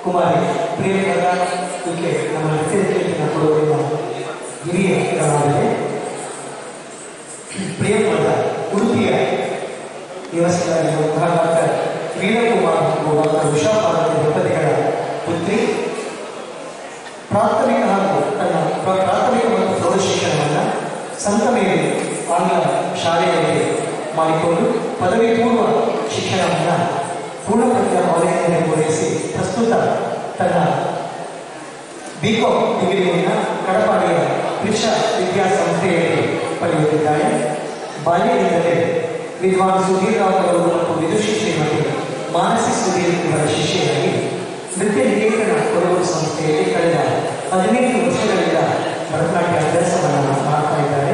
ಕುಮಾರಿ ಪ್ರಿಯಂಕರ ಈಕೆ ನಮ್ಮ ಎಚ್ಚರಿಕೆಯನ್ನು ಕೊಡುವುದಿಲ್ಲ ಹಿರಿಯ ಕಲಾವಿದೆ ಪ್ರಿಯಂಕರ ಉಡುಪಿಯ ನಿವಾಸಿಗಳಾಗಿರುವಂತಹ ಡಾಕ್ಟರ್ ವೀರಕುಮಾರ್ ಹಾಗೂ ಡಾಕ್ಟರ್ ಉಷಾ ಪಾರ್ವತಿ ದಂಪತಿಗಳ ಪುತ್ರಿ ಪ್ರಾಥಮಿಕ ಹಾಗೂ ತನ್ನ ಪ್ರ- ಪ್ರಾಥಮಿಕ ಮತ್ತು ಪ್ರೌಢ ಶಿಕ್ಷಣವನ್ನು ಸಂತಮೇರಿ ಆಂಗ್ಲ ಶಾಲೆಯಲ್ಲಿ ಮಾಡಿಕೊಂಡು ಪದವಿ ಪೂರ್ವ ಶಿಕ್ಷಣವನ್ನು ಪೂರ್ಣಪ್ರಜ್ಞ ಕಾಲೇಜಿನಲ್ಲಿ ಪೂರೈಸಿ ಪ್ರಸ್ತುತ ತನ್ನ ಬಿಕಾಂ ಡಿಗ್ರಿಯನ್ನು ಕಡಪಾಡಿಯ ಕೃಷ ವಿದ್ಯಾಸಂಸ್ಥೆಯಲ್ಲಿ ಪಡೆಯುತ್ತಿದ್ದಾಳೆ ಬಾಲ್ಯದಿಂದಲೇ ವಿದ್ವಾನ್ ಸುಧೀರ್ ರಾವ್ ಅವರು ಮತ್ತು ವಿದುಷಿ ಶ್ರೀಮತಿ ಮಾನಸಿ ಸುಧೀರ್ ಇವರ ಶಿಷ್ಯರಾಗಿ ನೃತ್ಯ ನಿಕೇತನ ಕೊಡಗು ಸಂಸ್ಥೆಯಲ್ಲಿ ಕಳೆದ ಹದಿನೈದು ವರ್ಷಗಳಿಂದ ಭರತನಾಟ್ಯ ಅಭ್ಯಾಸವನ್ನು ಮಾಡ್ತಾ ಇದ್ದಾರೆ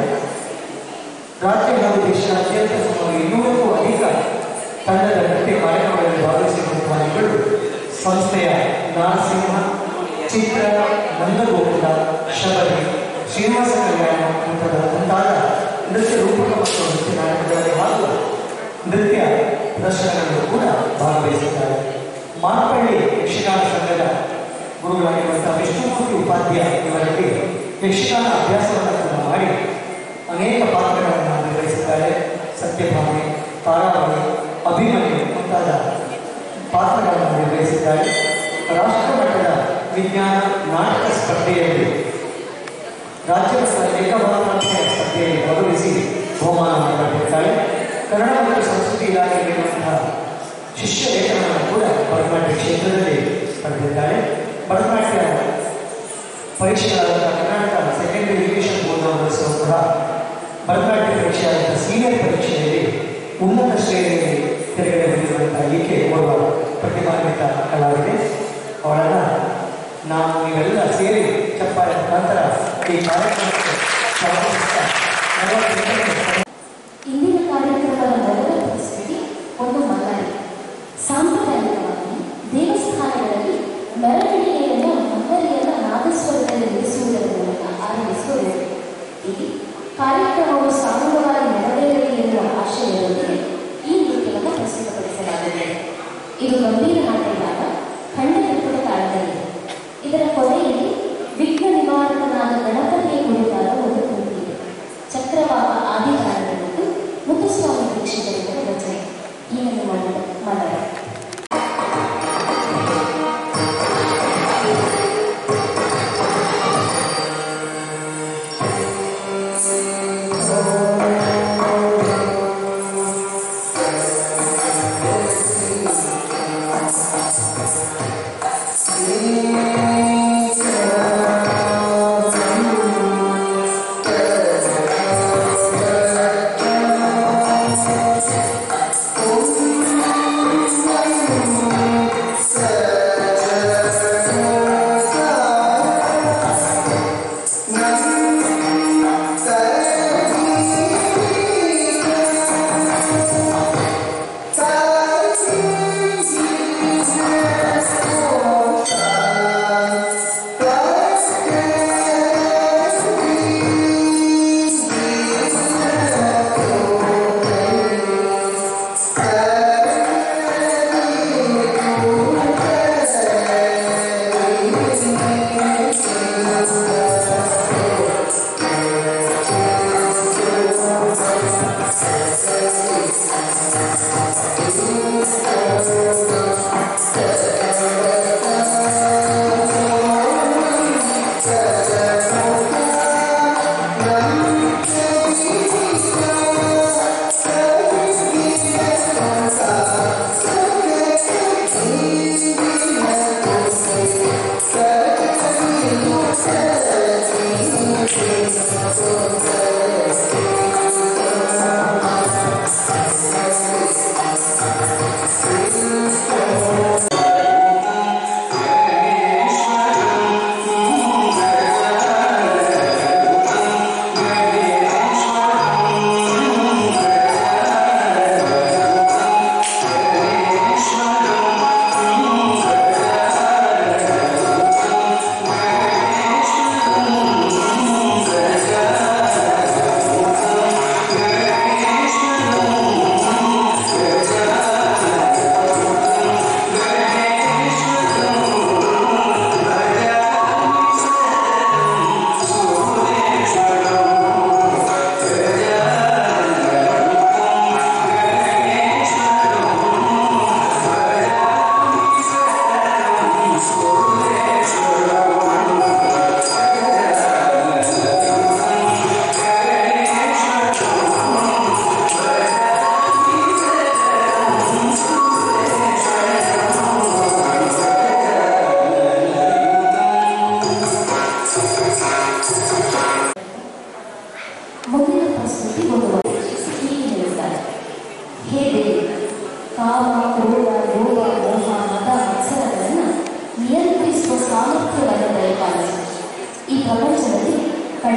ರಾಜ್ಯ ಹಾಗೂ ದೇಶದಾದ್ಯಂತ ಸುಮಾರು ಇನ್ನೂರಕ್ಕೂ ಅಧಿಕ ತಂಡದ ನೃತ್ಯ ಕಾರ್ಯಕ್ರಮಗಳಲ್ಲಿ ಭಾಗವಹಿಸಿರುವಂತಹ ಇವರು ಸಂಸ್ಥೆಯ ನಾರಸಿಂಹ ಚಿತ್ರ ನಂದಗೋಕುಲ ಶಬರಿ ಶ್ರೀನಿವಾಸ ಕಲ್ಯಾಣ ಮುಂತಾದ ಮುಂತಾದ ನೃತ್ಯ ರೂಪಕ ಮತ್ತು ನೃತ್ಯ ನಾಟಕಗಳಲ್ಲಿ ಹಾಗೂ ನೃತ್ಯ ಪ್ರದರ್ಶನಗಳನ್ನು ಕೂಡ ಭಾಗವಹಿಸಿದ್ದಾರೆ ಮಾರ್ಪಳ್ಳಿ ಯಕ್ಷಗಾನ ಸಂಘದ ಗುರುಗಳಾಗಿರುವಂತಹ ವಿಷ್ಣುಮೂರ್ತಿ ಉಪಾಧ್ಯಾಯ ಇವರಲ್ಲಿ ಯಕ್ಷಗಾನ ಅಭ್ಯಾಸವನ್ನು ಕೂಡ ಮಾಡಿ ಅನೇಕ ಪಾತ್ರಗಳನ್ನು ನಿರ್ವಹಿಸಿದ್ದಾರೆ ಸತ್ಯಭಾಮೆ ತಾರಾವಳಿ ಅಭಿಮನ್ಯು ಮುಂತಾದ ಪಾತ್ರಗಳನ್ನು ನಿರ್ವಹಿಸಿದ್ದಾರೆ ರಾಷ್ಟ್ರ ಮಟ್ಟದ ವಿಜ್ಞಾನ ನಾಟಕ ಸ್ಪರ್ಧೆಯಲ್ಲಿ ರಾಜ್ಯ ಮಟ್ಟದ ಏಕಭಾರತಾಂತರ ಸ್ಪರ್ಧೆಯಲ್ಲಿ ಭಾಗವಹಿಸಿ ಬಹುಮಾನವನ್ನು ಪಡೆದಿದ್ದಾರೆ ಕನ್ನಡ ಮತ್ತು ಸಂಸ್ಕೃತಿ ಇಲಾಖೆಯಲ್ಲಿರುವಂತಹ ಶಿಷ್ಯ ಲೇಖನವನ್ನು ಕೂಡ ಭರತನಾಟ್ಯ ಕ್ಷೇತ್ರದಲ್ಲಿ ಪಡೆದಿದ್ದಾರೆ ಭರತನಾಟ್ಯ ಪರೀಕ್ಷೆಗಳಾದ ಕರ್ನಾಟಕ ಸೆಕೆಂಡರಿ ಎಜುಕೇಷನ್ ಬೋರ್ಡ್ ನಡೆಸುವಂತಹ ಭರತನಾಟ್ಯ ಪರೀಕ್ಷೆಯಾದ ಸೀನಿಯರ್ ಪರೀಕ್ಷೆಯಲ್ಲಿ ಉನ್ನತ ಶ್ರೇಣಿಯಲ್ಲಿ ತೆರೆಗಡೆ ಬಂದಿರುವಂತಹ ಈಕೆ ಓರ್ವ ಪ್ರತಿಭಾನ್ವಿತ ಕಲಾವಿದೆ ಅವಳನ್ನು ನಾವು ನೀವೆಲ್ಲ ಸೇರಿ ಚಪ್ಪಾಳೆ ಮುಖಾಂತರ ಈ ಕಾರ್ಯಕ್ರಮಕ್ಕೆ ಸ್ವಾಗತಿಸ್ತಾ ನಲವತ್ತೆಂಟನೇ ಇಂದಿನ ಕಾರ್ಯಕ್ರಮದ ಮೊದಲ ಪರಿಸ್ಥಿತಿ ಒಂದು ಮನ್ನಣೆ ಸಾಂಪ್ರದಾಯಿಕವಾಗಿ ದೇವಸ್ಥಾನಗಳಲ್ಲಿ ಮೆರವಣಿಗೆಯನ್ನು ಮಂಗರಿಯನ್ನು ನಾದಸ್ವರದಲ್ಲಿ ನುಡಿಸುವುದರ ಮೂಲಕ ಆರಂಭಿಸುವುದು ಇಲ್ಲಿ ಕಾರ್ಯಕ್ರಮವು ಸಾಮೂಹಿಕವಾಗಿ ನೆರವೇರಲಿ ಎನ್ನುವ ಆಶಯದೊಂದಿಗೆ ಈ ನೃತ್ಯವನ್ನು ಪ್ರಸ್ತುತಪಡಿಸಲಾಗಿದೆ ಇದು ಗಂಭೀರ ನಾಟ್ಯವಾದ ಖಂಡ ನೃತ್ಯದ ಕಾಲದಲ್ಲಿ ಇದರ ಕೊನೆಯಲ್ಲಿ ವಿಘ್ನ ನಿವಾರಕನಾದ ಗಣಪತಿಯ ಕುರಿತಾದ ಒಂದು ಕೃತಿ ಇದೆ ಚಕ್ರವಾಕ ಆದಿಕಾರಣ ಮತ್ತು ಮುತ್ತುಸ್ವಾಮಿ ದೀಕ್ಷಿತರಿದ್ದರ ರಚನೆ ಈ ನನ್ನ ಮಾಡಿದ ಮನರ Thank you.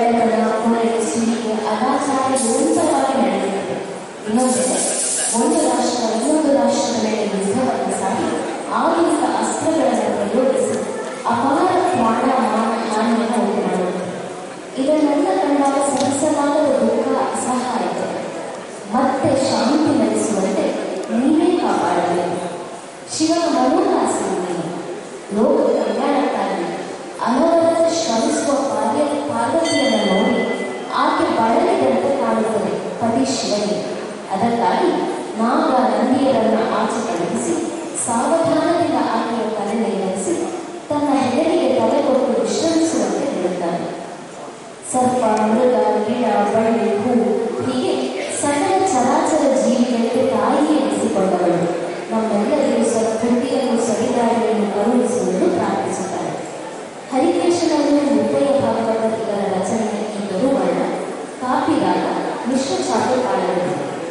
ಕಳ್ಳತನ ಕೊಲೆ ಸುಲಿಗೆ ಅನಾಚಾರ ನಿರಂತರವಾಗಿ ನಡೆಯುತ್ತದೆ ಇನ್ನೊಂದೆಡೆ ಒಂದು ರಾಷ್ಟ್ರ ಇನ್ನೊಂದು ರಾಷ್ಟ್ರದ ಮೇಲೆ ಯುದ್ಧವನ್ನು ಸಾಗಿ ಆಧುನಿಕ ಅಸ್ತ್ರಗಳನ್ನು ಪ್ರಯೋಗಿಸಿ ಅಪಾರ ಪ್ರಾಣ ಮಾನ ಹಾನಿಯನ್ನು ಉಂಟು ಮಾಡುತ್ತದೆ ಇದನ್ನೆಲ್ಲ ಕಂಡಾಗ ಸಹಿಸಲಾಗದ ದುಃಖ ಅಸಹಾಯಕ ಮತ್ತೆ ಶಾಂತಿ ನಡೆಸುವಂತೆ ನೀವೇ ಕಾಪಾಡಬೇಕು ಶಿವನ ಮನೋಲ್ಲಾಸವನ್ನು ಲೋಕ ಕಲ್ಯಾಣಕ್ಕಾಗಿ ಅನವರತ ಶ್ರಮಿಸುವ ಪಾರ್ಯ ಪಾರ್ವತಿಯನ್ನು ನೋಡಿ ಆಕೆ ಬಳಲಿದಂತೆ ಕಾಣುತ್ತದೆ ಪತಿ ಶಿವನಿಗೆ ಅದಕ್ಕಾಗಿ ನಾಗ ನಂದಿಯರನ್ನು ಆಚೆ ಕಳುಹಿಸಿ ಸಾವಧಾನದಿಂದ ಆಕೆಯ ತಲೆ ನೇರಿಸಿ ತನ್ನ ಹೆಗಲಿಗೆ ತಲೆ ಕೊಟ್ಟು ವಿಶ್ರಮಿಸುವಂತೆ ಹೇಳುತ್ತಾನೆ ಸರ್ಪ ಮೃಗ ಗಿಡ ಬಳ್ಳಿ ಹೂ ಹೀಗೆ ಸಕಲ ಚರಾಚರ ಜೀವಿಗಳಿಗೆ ತಾಯಿ ಎನಿಸಿಕೊಂಡವಳು ನಮ್ಮೆಲ್ಲರಿಗೂ ಸದ್ಬುದ್ಧಿಯನ್ನು ಸರಿದಾರಿಯನ್ನು ಕರುಣಿಸುವುದು ಪ್ರಾರ್ಥಿಸುತ್ತಾರೆ ಹರಿಕೇಶನನ್ನು ಮುದ್ದೆಯ ಭಾಗವತ ಇವರ ರಚನೆಯ ಈ ಬರುವಣ್ಣ ಕಾಪಿರಾಗ ಮಿಶ್ರ ಚಾಪೆ ಕಾಣಬಹುದು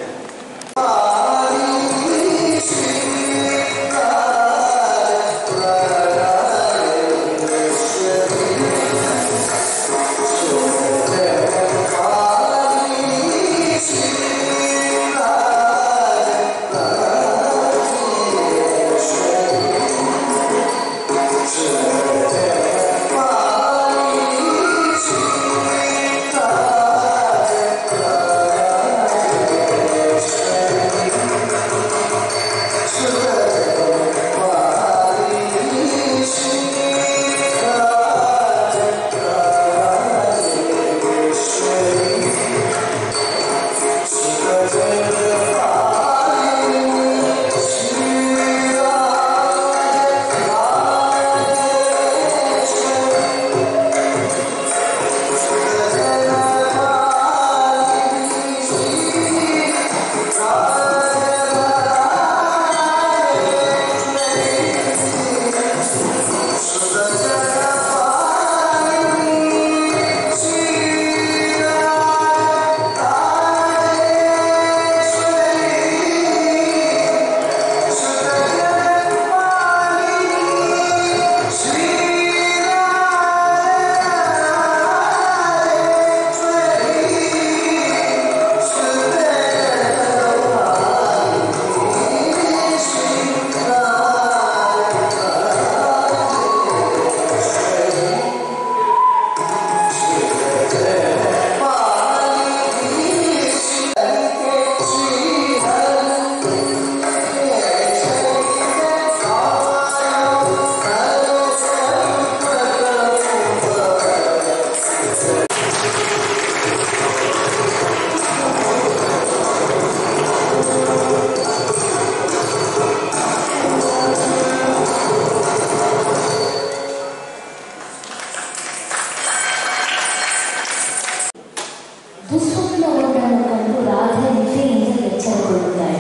ದುಸ್ವಪ್ನವೊಂದನ್ನು ಕಂಡು ರಾಧೆ ನಿದ್ದೆಯಿಂದ ಎಚ್ಚರಗೊಳ್ಳುತ್ತಾಳೆ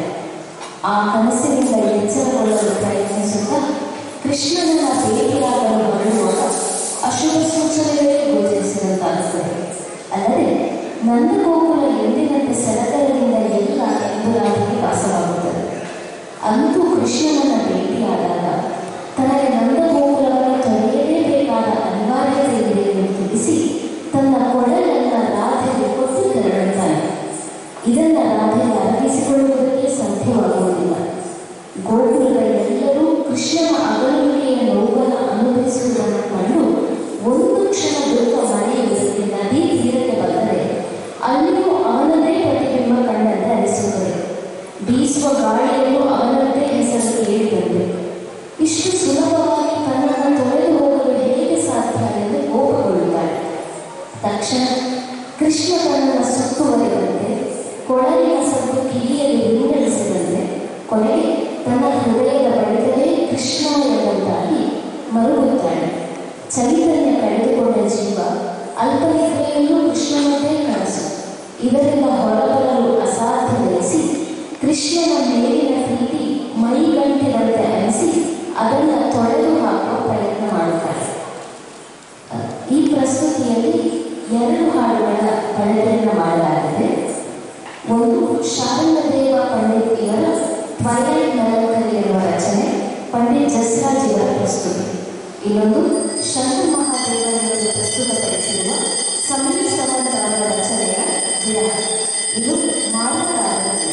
ಆ ಕನಸಿನಿಂದ ಎಚ್ಚರಗೊಳ್ಳಲು ಪ್ರಯತ್ನಿಸುತ್ತಾ ಕೃಷ್ಣನನ್ನ ಭೇಟಿಯಾಗಲು ಹೊರಡುವಾಗ ಅಶುಭ ಸೂಚನೆಗಳೇ ಗೋಚರಿಸಿದಂತಾಗುತ್ತದೆ ಅಲ್ಲದೆ ನಂದಗೋಕುಲ ಎಂದಿನಂತೆ ಸಡಗರದಿಂದ ಎಲ್ಲ ಎಂದು ರಾಧೆಗೆ ಭಾಸವಾಗುತ್ತದೆ ಅಂತೂ ಕೃಷ್ಣನನ್ನ ಭೇಟಿಯಾದಾಗ ತನಗೆ ನಂದಗೋಕುಲವನ್ನು ತೊರೆಯಲೇಬೇಕಾದ ಅನಿವಾರ್ಯತೆ ಇದೆ ಎಂದು ತಿಳಿಸಿ ತನ್ನ ಕೊಡಲನ್ನ ರಾಧೆಗೆ ಕೊಟ್ಟು ತೆರಳುತ್ತಾನೆ ಇದನ್ನ ರಾಧೆ ಅರಗಿಸಿಕೊಳ್ಳುವುದಕ್ಕೆ ಸಾಧ್ಯವಾಗುವುದಿಲ್ಲ ಗೋಕುಲದ ಎಲ್ಲರೂ ಕೃಷ್ಣನ ಅಗಲುವಿಕೆಯ ನೋವನ್ನು ಅನುಭವಿಸುವುದನ್ನು ಕಂಡು ಒಂದು ಕ್ಷಣ ದುಃಖ ಮರೆಯುವುದಕ್ಕೆ ನದಿ ತೀರಕ್ಕೆ ಬಂದರೆ ಅಲ್ಲಿಯೂ ಅವನದೇ ಪ್ರತಿಬಿಂಬ ಕಂಡಂತೆ ಅನಿಸುತ್ತದೆ ಬೀಸುವ ಗಾಳಿಯಲ್ಲೂ ಅವನದ್ದೇ ಹೆಸರು ಕೇಳಿಬಂದೆ ಇಷ್ಟು ಸುಲಭವಾಗಿ ತನ್ನನ್ನು ತೊರೆದು ಹೋಗಲು ಹೇಗೆ ಸಾಧ್ಯ ಎಂದು ಕೋಪಗೊಳ್ಳುತ್ತಾಳೆ ತಕ್ಷಣ ಕೃಷ್ಣ ತನ್ನನ್ನು ಸುತ್ತುವರಿದಂತೆ ಕೊಳಲಿನ ಸದ್ದು ಕಿವಿಯಲ್ಲಿ ವಿಂಗಡಿಸಿದಂತೆ ಕೊನೆಗೆ ತನ್ನ ಹೃದಯದ ಬಳಿಕವೇ ಕೃಷ್ಣ ಎಂಬುದಾಗಿ ಮರುಗುತ್ತಾಳೆ ಚೈತನ್ಯ ಕಳೆದುಕೊಂಡ ಜೀವ ಅಲ್ಪನಿದ್ರೆಯಲ್ಲೂ ಕೃಷ್ಣನದ್ದೇ ಕನಸು ಇದರಿಂದ ಹೊರಬರಲು ಅಸಾಧ್ಯವೆನಿಸಿ ಕೃಷ್ಣನ ಮೇಲಿನ ಪ್ರೀತಿ ಮೈಗಂಟಿದಂತೆ ಅನಿಸಿ ಅದನ್ನು ತೊಳೆದು ಹಾಕುವ ಪ್ರಯತ್ನ ಮಾಡುತ್ತಾಳೆ ಈ ಪ್ರಸ್ತುತಿಯಲ್ಲಿ ಎರಡು ಹಾಡುಗಳ ಬಳಕೆಯನ್ನು ಮಾಡಲಾಗಿದೆ ಒಂದು ಶಾರದದೇವ ಪಂಡಿತ್ ಇವರ ಟ್ವೈಲೈಟ್ ಮೆಲಂಕರಿ ಎನ್ನುವ ರಚನೆ ಪಂಡಿತ್ ಜಸ್ರಾಜ್ ಇವರ ಪ್ರಸ್ತುತಿ ಇನ್ನೊಂದು ಶಂಕರ್ ಮಹಾದೇವನವರು ಪ್ರಸ್ತುತಪಡಿಸಿರುವ ಸಮೀ ಸಮ ವಿಧಾನ ಇದು ಮಾನವರಾಗಲಿದೆ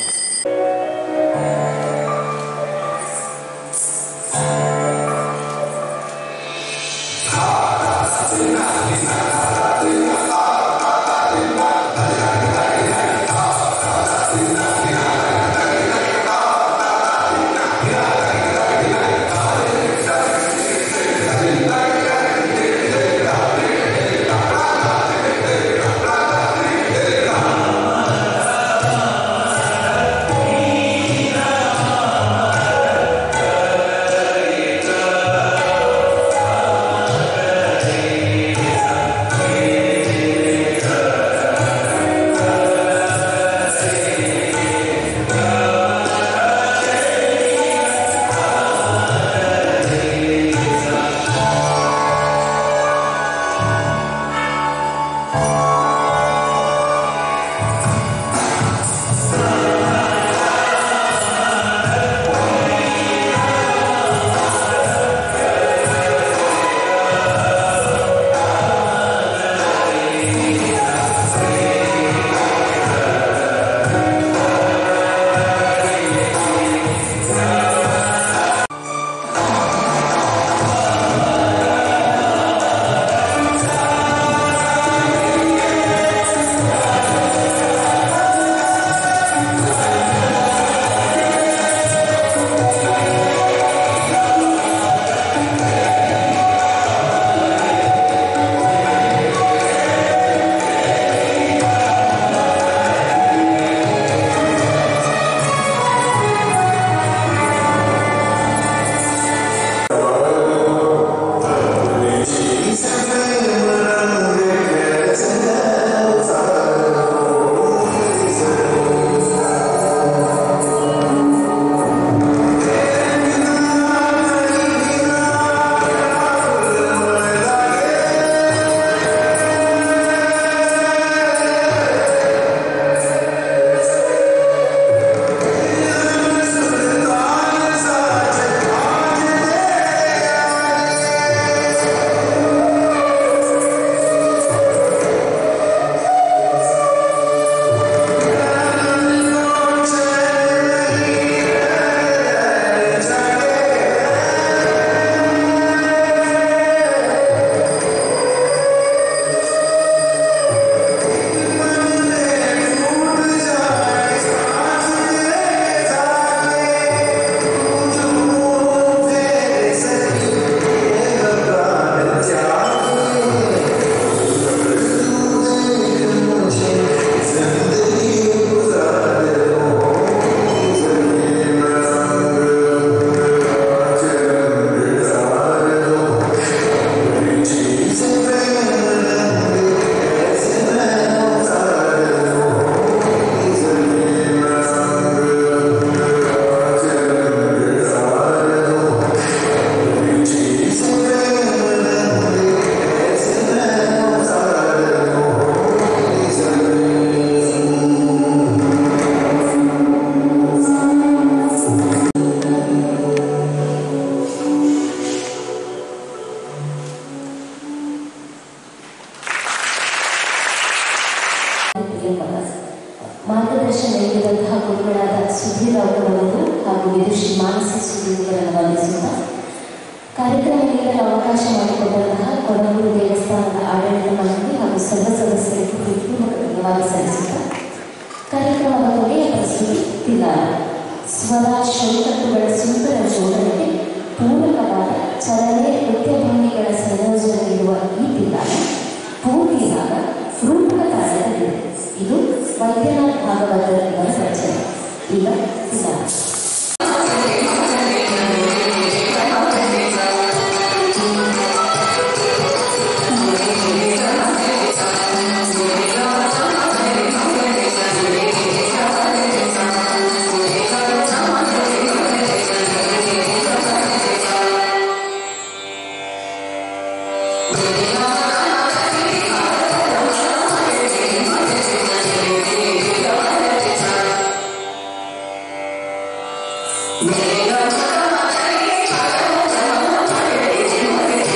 ಮಾರ್ಗದರ್ಶನ ನೀಡಿದಂತಹ ಗುರುಗಳಾದ ಸುಧೀರ್ ಅವರನ್ನು ಹಾಗೂ ವಿದುಷಿ ಮಾನಸಿ ಸುಧೀರ್ವರನ್ನು ವಂದಿಸುತ್ತಾ ಕಾರ್ಯಕ್ರಮ ನೀಡಲು ಅವಕಾಶ ಮಾಡಿಕೊಟ್ಟಂತಹ ಕೊಡಗೂರು ದೇವಸ್ಥಾನದ ಆಡಳಿತ ಮಂಡಳಿ ಹಾಗೂ ಸರ್ವ ಸದಸ್ಯರಿಗೆ ಹೃತ್ಪೂರ್ವಕ ಧನ್ಯವಾದ ಸಲ್ಲಿಸುತ್ತಾ ಕಾರ್ಯಕ್ರಮದ ಕೊನೆಯ ಪ್ರಸ್ತುತಿ ತಿಲಾರ ಸ್ವರ ಶೌಕಟ್ಟುಗಳ ಸುಂದರ ಜೋಡಣೆಗೆ ಪೂರಕವಾದ ಚಲನೆ ನೃತ್ಯಭಂಗಿಗಳ ಸಂಯೋಜನೆ ಇರುವ ಈ ತಿಲಾರ ಪೂರ್ತಿ ಭಾಗ ರೂಪಕ ತಾಳದಲ್ಲಿದೆ ಇದು ವೈದ್ಯನಾಥ್ ಭಾಗವತರ ಇವರ ರಚನೆ ಈಗ ತಿಲಾರ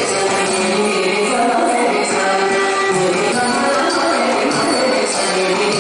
Thank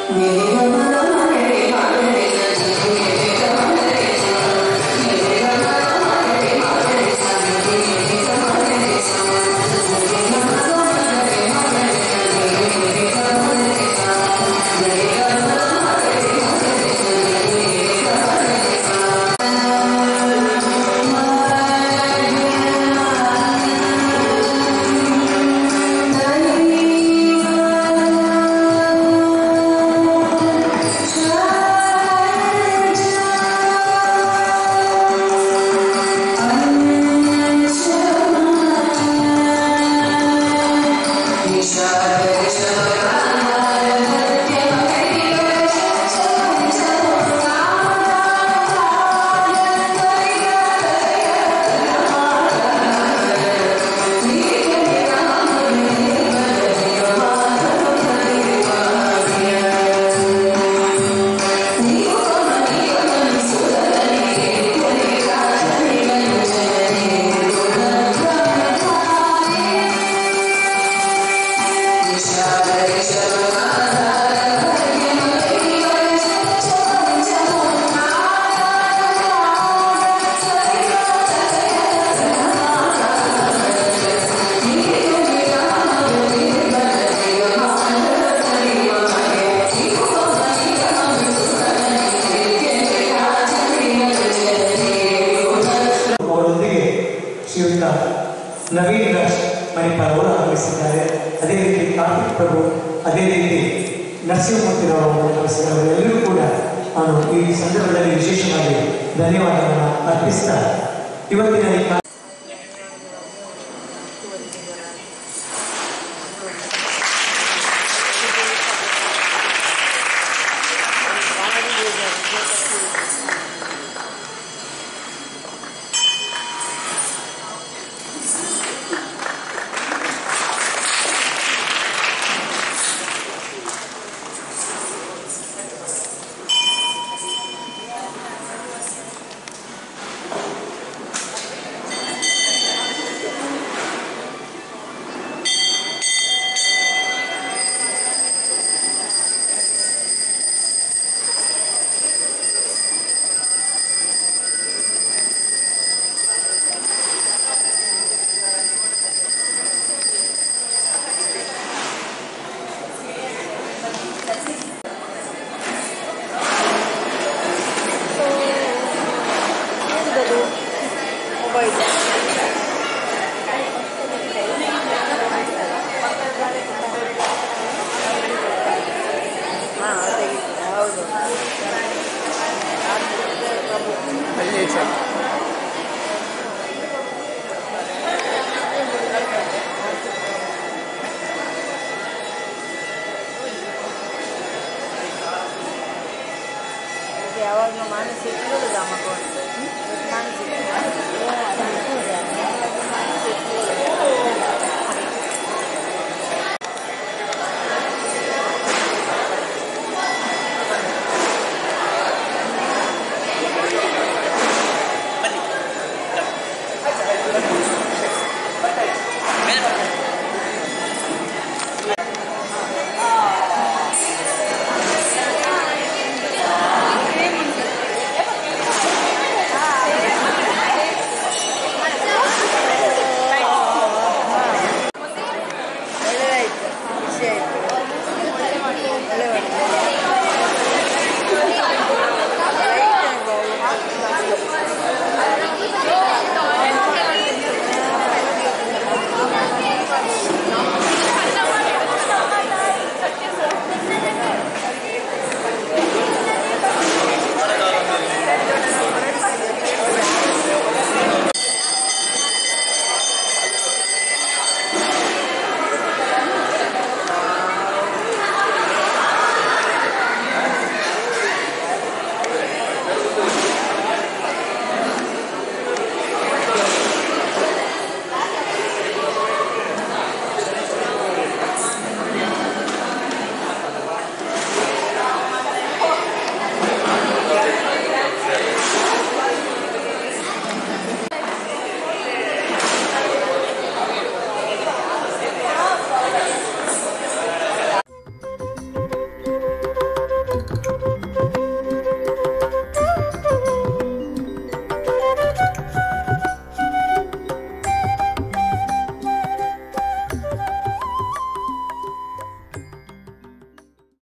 ಅವರೊಂದಿಗೆ ಶ್ರೀಯುತ ನವೀನ್ ರಾಜ್ ಮಣಿಪಾಲ್ ಅವರು ಆಗಮಿಸಿದ್ದಾರೆ ಅದೇ ರೀತಿ ಕಾರ್ತಿಕ್ ಪ್ರಭು ಅದೇ ರೀತಿ ನರಸಿಂಹಮೂರ್ತಿರವರು ಅವರು ಆಗಮಿಸಿದ್ದಾರೆ ಅವರೆಲ್ಲರೂ ಕೂಡ ನಾನು ಈ ಸಂದರ್ಭದಲ್ಲಿ ವಿಶೇಷವಾಗಿ ಧನ್ಯವಾದಗಳನ್ನು ಅರ್ಪಿಸ್ತಾ ಇವತ್ತಿನ ಈ ಕಾರ್ಯ- ಯಾವಾಗಲೂ ಮಾನಸಿಕ ಇರೋದು ಅಮ್ಮ ಮಾನಸಿಕ